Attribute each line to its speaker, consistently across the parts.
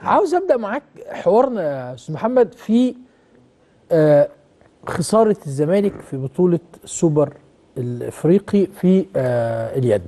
Speaker 1: عاوز ابدا معاك حوارنا يا استاذ محمد في آه خساره الزمالك في بطوله السوبر الافريقي في آه اليد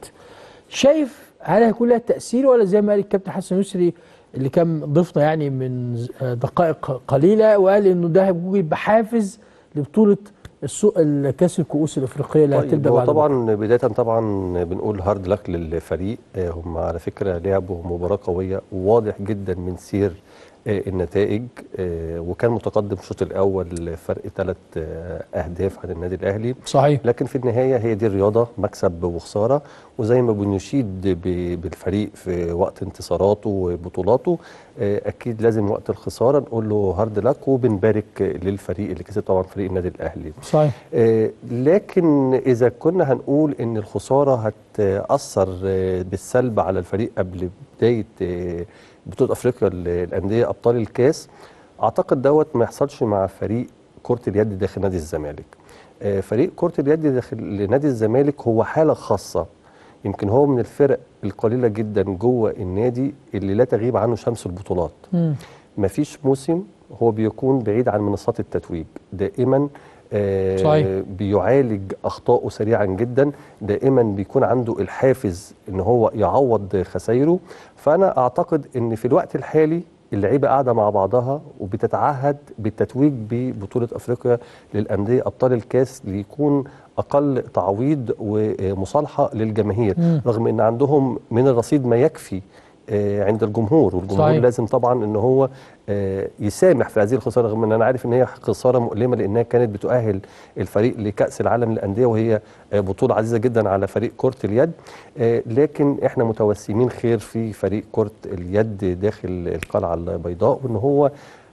Speaker 1: شايف هل هيكون لها تاثير ولا زي ما قال الكابتن حسن يسري اللي كان ضيفنا يعني من آه، دقائق قليله وقال انه ده هيكون بحافز لبطوله السوق الكاس الكؤوس الافريقيه اللي
Speaker 2: طيب
Speaker 1: هتبدا
Speaker 2: هو
Speaker 1: بعد بكرة.
Speaker 2: طبعا بدايه طبعا بنقول هارد لك للفريق آه، هم على فكره لعبوا مباراه قويه وواضح جدا من سير آه، النتائج آه، وكان متقدم الشوط الاول فرق ثلاث اهداف عن النادي الاهلي
Speaker 1: صحيح
Speaker 2: لكن في النهايه هي دي الرياضه مكسب وخساره وزي ما بنشيد ب- بالفريق في وقت انتصاراته وبطولاته آه، اكيد لازم وقت الخساره نقول له هارد لك وبنبارك للفريق اللي كسب طبعا فريق النادي الاهلي
Speaker 1: صحيح
Speaker 2: آه، لكن إذا كنا هنقول إن الخسارة هتأثر آه، بالسلب على الفريق قبل بداية آه، بطولة أفريقيا للأندية أبطال الكاس أعتقد دوت ما يحصلش مع فريق كرة اليد داخل نادي الزمالك آه، فريق كرة اليد داخل نادي الزمالك هو حالة خاصة يمكن هو من الفرق القليلة جدا جوه النادي اللي لا تغيب عنه شمس البطولات
Speaker 1: مم.
Speaker 2: مفيش موسم هو بيكون بعيد عن منصات التتويج دائما آه
Speaker 1: صحيح.
Speaker 2: بيعالج اخطائه سريعا جدا دائما بيكون عنده الحافز ان هو يعوض خسايره فانا اعتقد ان في الوقت الحالي اللعيبه قاعده مع بعضها وبتتعهد بالتتويج ببطوله افريقيا للانديه ابطال الكاس ليكون اقل تعويض ومصالحه للجماهير
Speaker 1: مم.
Speaker 2: رغم ان عندهم من الرصيد ما يكفي آه، عند الجمهور والجمهور
Speaker 1: صحيح.
Speaker 2: صحيح. لازم طبعا ان هو آه، يسامح في هذه الخساره رغم ان انا عارف ان هي خساره مؤلمه لانها كانت بتؤهل الفريق لكاس العالم للانديه وهي آه، بطوله عزيزه جدا على فريق كره اليد آه، لكن احنا متوسمين خير في فريق كره اليد داخل القلعه البيضاء وان هو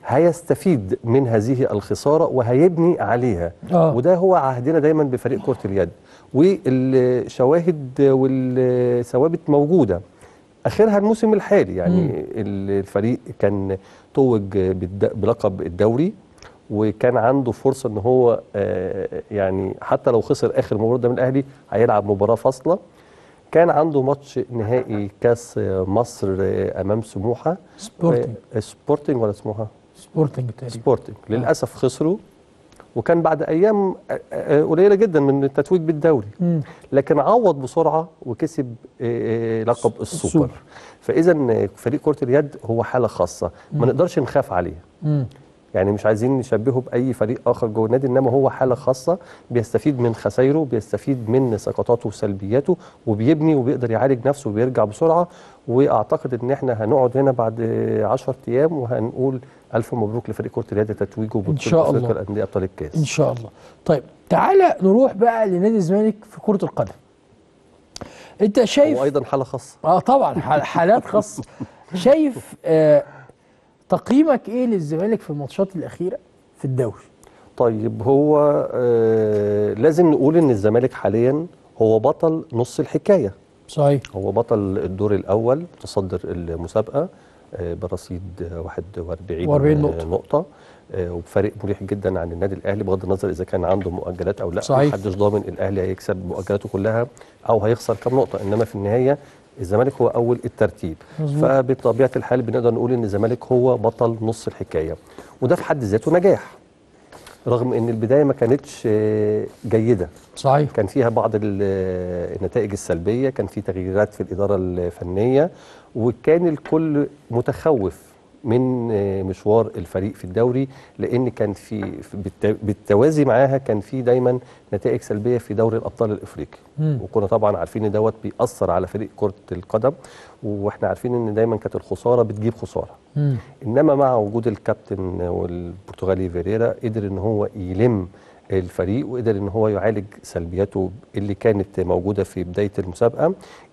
Speaker 2: هيستفيد من هذه الخساره وهيبني عليها
Speaker 1: آه.
Speaker 2: وده هو عهدنا دايما بفريق كره اليد والشواهد والثوابت موجوده اخرها الموسم الحالي يعني الفريق كان توج بالد- بلقب الدوري وكان عنده فرصه ان هو آه، يعني حتى لو خسر اخر مباراه قدام الاهلي هيلعب مباراه فاصله كان عنده ماتش نهائي كاس مصر آه، امام سموحه
Speaker 1: سبورتنج
Speaker 2: آه، سبورتنج ولا سموحه
Speaker 1: سبورتنج تقريبا
Speaker 2: سبورتنج للاسف خسروا وكان بعد ايام آه، آه، قليله جدا من التتويج بالدوري
Speaker 1: مم.
Speaker 2: لكن عوض بسرعه وكسب آه، آه، لقب السوبر
Speaker 1: السوبر.
Speaker 2: فاذا فريق كره اليد هو حاله خاصه ما نقدرش نخاف عليه
Speaker 1: مم.
Speaker 2: يعني مش عايزين نشبهه باي فريق اخر جوه النادي انما هو حاله خاصه بيستفيد من خسايره بيستفيد من سقطاته وسلبياته وبيبني وبيقدر يعالج نفسه وبيرجع بسرعه واعتقد ان احنا هنقعد هنا بعد 10 ايام وهنقول الف مبروك لفريق كره اليد تتويجه ببطوله
Speaker 1: شاء الله.
Speaker 2: افريقيا الانديه ابطال الكاس
Speaker 1: ان شاء الله طيب تعالى نروح بقى لنادي الزمالك في كره القدم انت شايف
Speaker 2: وايضا حاله خاصه
Speaker 1: اه طبعا حال- حالات خاصه شايف آه تقييمك ايه للزمالك في الماتشات الاخيره في الدوري
Speaker 2: طيب هو آه لازم نقول ان الزمالك حاليا هو بطل نص الحكايه
Speaker 1: صحيح
Speaker 2: هو بطل الدور الاول متصدر المسابقه آه، برصيد آه، 41
Speaker 1: 41
Speaker 2: آه،
Speaker 1: نقطة.
Speaker 2: نقطه آه، وبفارق مريح جدا عن النادي الاهلي بغض النظر اذا كان عنده مؤجلات او لا
Speaker 1: صحيح.
Speaker 2: محدش ضامن الاهلي هيكسب مؤجلاته كلها او هيخسر كام نقطه انما في النهايه الزمالك هو اول الترتيب
Speaker 1: مظبوط.
Speaker 2: فبطبيعه الحال بنقدر نقول ان الزمالك هو بطل نص الحكايه وده في حد ذاته نجاح رغم ان البدايه ما كانتش آه، جيده
Speaker 1: صحيح
Speaker 2: كان فيها بعض ال- النتائج السلبيه كان في تغييرات في الاداره الفنيه وكان الكل متخوف من آه، مشوار الفريق في الدوري لان كان في في- بالت- بالتوازي معاها كان في دايما نتائج سلبيه في دوري الابطال الافريقي
Speaker 1: مم.
Speaker 2: وكنا طبعا عارفين ان دوت بيأثر على فريق كره القدم واحنا عارفين ان دايما كانت الخساره بتجيب خساره
Speaker 1: مم.
Speaker 2: انما مع وجود الكابتن والبرتغالي فيريرا قدر ان هو يلم الفريق وقدر ان هو يعالج سلبياته اللي كانت موجوده في بدايه المسابقه